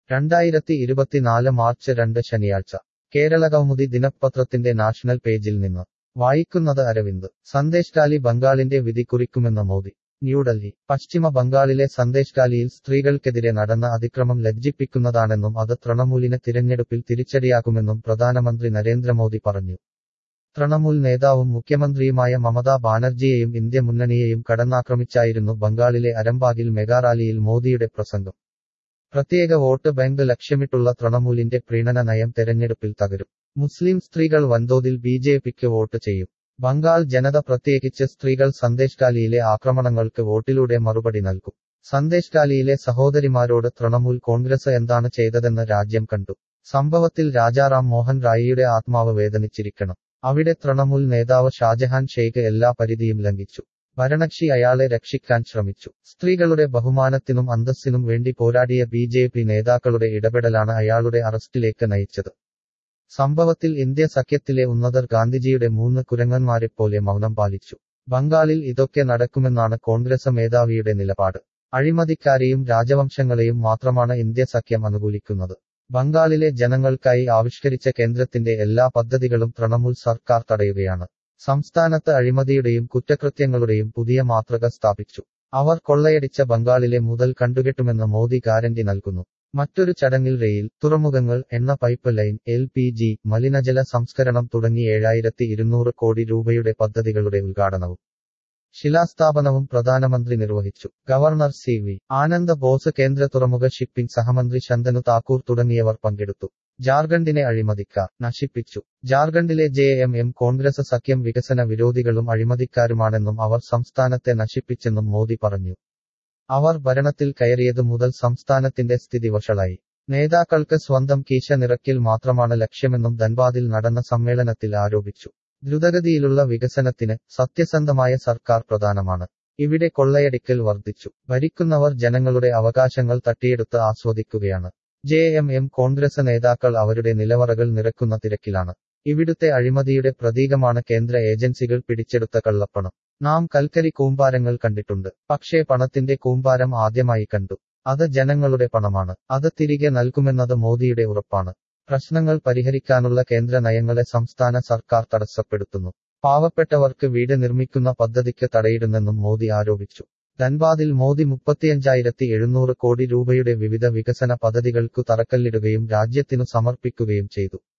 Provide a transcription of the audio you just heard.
രണ്ടായിരത്തി ഇരുപത്തിനാല് മാർച്ച് രണ്ട് ശനിയാഴ്ച കേരള കൗമുദി ദിനപത്രത്തിന്റെ നാഷണൽ പേജിൽ നിന്ന് വായിക്കുന്നത് അരവിന്ദ് സന്ദേശ് ടാലി ബംഗാളിന്റെ വിധി കുറിക്കുമെന്ന് മോദി ന്യൂഡൽഹി പശ്ചിമ ബംഗാളിലെ സന്ദേശ് ടാലിയിൽ സ്ത്രീകൾക്കെതിരെ നടന്ന അതിക്രമം ലജ്ജിപ്പിക്കുന്നതാണെന്നും അത് തൃണമൂലിന് തിരഞ്ഞെടുപ്പിൽ തിരിച്ചടിയാകുമെന്നും പ്രധാനമന്ത്രി നരേന്ദ്രമോദി പറഞ്ഞു തൃണമൂൽ നേതാവും മുഖ്യമന്ത്രിയുമായ മമതാ ബാനർജിയെയും ഇന്ത്യ മുന്നണിയെയും കടന്നാക്രമിച്ചായിരുന്നു ബംഗാളിലെ അരംബാഗിൽ മെഗാറാലിയിൽ മോദിയുടെ പ്രസംഗം പ്രത്യേക വോട്ട് ബാങ്ക് ലക്ഷ്യമിട്ടുള്ള തൃണമൂലിന്റെ പ്രീണന നയം തെരഞ്ഞെടുപ്പിൽ തകരും മുസ്ലിം സ്ത്രീകൾ വൻതോതിൽ ബി ജെ പിക്ക് വോട്ട് ചെയ്യും ബംഗാൾ ജനത പ്രത്യേകിച്ച് സ്ത്രീകൾ സന്ദേശ് ടാലിയിലെ ആക്രമണങ്ങൾക്ക് വോട്ടിലൂടെ മറുപടി നൽകും സന്ദേശ് ടാലിയിലെ സഹോദരിമാരോട് തൃണമൂൽ കോൺഗ്രസ് എന്താണ് ചെയ്തതെന്ന് രാജ്യം കണ്ടു സംഭവത്തിൽ രാജാറാം മോഹൻ റായിയുടെ ആത്മാവ് വേദനിച്ചിരിക്കണം അവിടെ തൃണമൂൽ നേതാവ് ഷാജഹാൻ ഷെയ്ഖ് എല്ലാ പരിധിയും ലംഘിച്ചു ഭരണകക്ഷി അയാളെ രക്ഷിക്കാൻ ശ്രമിച്ചു സ്ത്രീകളുടെ ബഹുമാനത്തിനും അന്തസ്സിനും വേണ്ടി പോരാടിയ ബി ജെ പി നേതാക്കളുടെ ഇടപെടലാണ് അയാളുടെ അറസ്റ്റിലേക്ക് നയിച്ചത് സംഭവത്തിൽ ഇന്ത്യ സഖ്യത്തിലെ ഉന്നതർ ഗാന്ധിജിയുടെ മൂന്ന് കുരങ്ങന്മാരെപ്പോലെ മൗനം പാലിച്ചു ബംഗാളിൽ ഇതൊക്കെ നടക്കുമെന്നാണ് കോൺഗ്രസ് മേധാവിയുടെ നിലപാട് അഴിമതിക്കാരെയും രാജവംശങ്ങളെയും മാത്രമാണ് ഇന്ത്യ സഖ്യം അനുകൂലിക്കുന്നത് ബംഗാളിലെ ജനങ്ങൾക്കായി ആവിഷ്കരിച്ച കേന്ദ്രത്തിന്റെ എല്ലാ പദ്ധതികളും തൃണമൂൽ സർക്കാർ തടയുകയാണ് സംസ്ഥാനത്ത് അഴിമതിയുടെയും കുറ്റകൃത്യങ്ങളുടെയും പുതിയ മാതൃക സ്ഥാപിച്ചു അവർ കൊള്ളയടിച്ച ബംഗാളിലെ മുതൽ കണ്ടുകെട്ടുമെന്ന് മോദി ഗ്യാരണ്ടി നൽകുന്നു മറ്റൊരു ചടങ്ങിൽ റെയിൽ തുറമുഖങ്ങൾ എണ്ണ pipe line L P G മലിനജല സംസ്കരണം തുടങ്ങി ഏഴായിരത്തി ഇരുന്നൂറ് കോടി രൂപയുടെ പദ്ധതികളുടെ ഉദ്ഘാടനവും ശിലാസ്ഥാപനവും പ്രധാനമന്ത്രി നിർവഹിച്ചു governor C V Ananda Bose കേന്ദ്ര തുറമുഖ ഷിപ്പിംഗ് സഹമന്ത്രി ശന്തനു താക്കൂർ തുടങ്ങിയവർ പങ്കെടുത്തു ജാർഖണ്ഡിനെ അഴിമതിക്കാർ നശിപ്പിച്ചു ജാർഖണ്ഡിലെ ജെ എം എം കോൺഗ്രസ് സഖ്യം വികസന വിരോധികളും അഴിമതിക്കാരുമാണെന്നും അവർ സംസ്ഥാനത്തെ നശിപ്പിച്ചെന്നും മോദി പറഞ്ഞു അവർ ഭരണത്തിൽ കയറിയതു മുതൽ സംസ്ഥാനത്തിന്റെ സ്ഥിതി വഷളായി നേതാക്കൾക്ക് സ്വന്തം കീശ നിറയ്ക്കൽ മാത്രമാണ് ലക്ഷ്യമെന്നും ധൻബാദിൽ നടന്ന സമ്മേളനത്തിൽ ആരോപിച്ചു ദ്രുതഗതിയിലുള്ള വികസനത്തിന് സത്യസന്ധമായ സർക്കാർ പ്രധാനമാണ് ഇവിടെ കൊള്ളയടിക്കൽ വർദ്ധിച്ചു ഭരിക്കുന്നവർ ജനങ്ങളുടെ അവകാശങ്ങൾ തട്ടിയെടുത്ത് ആസ്വദിക്കുകയാണ് ജെ എം എം കോൺഗ്രസ് നേതാക്കൾ അവരുടെ നിലവറകൾ നിറക്കുന്ന തിരക്കിലാണ് ഇവിടുത്തെ അഴിമതിയുടെ പ്രതീകമാണ് കേന്ദ്ര ഏജൻസികൾ പിടിച്ചെടുത്ത കള്ളപ്പണം നാം കൽക്കരി കൂമ്പാരങ്ങൾ കണ്ടിട്ടുണ്ട് പക്ഷേ പണത്തിന്റെ കൂമ്പാരം ആദ്യമായി കണ്ടു അത് ജനങ്ങളുടെ പണമാണ് അത് തിരികെ നൽകുമെന്നത് മോദിയുടെ ഉറപ്പാണ് പ്രശ്നങ്ങൾ പരിഹരിക്കാനുള്ള കേന്ദ്ര നയങ്ങളെ സംസ്ഥാന സർക്കാർ തടസ്സപ്പെടുത്തുന്നു പാവപ്പെട്ടവർക്ക് വീട് നിർമ്മിക്കുന്ന പദ്ധതിക്ക് തടയിടുന്നെന്നും മോദി ആരോപിച്ചു ധൻബാദിൽ മോദി മുപ്പത്തിയഞ്ചായിരത്തി എഴുന്നൂറ് കോടി രൂപയുടെ വിവിധ വികസന പദ്ധതികൾക്കു തറക്കല്ലിടുകയും രാജ്യത്തിനു സമർപ്പിക്കുകയും ചെയ്തു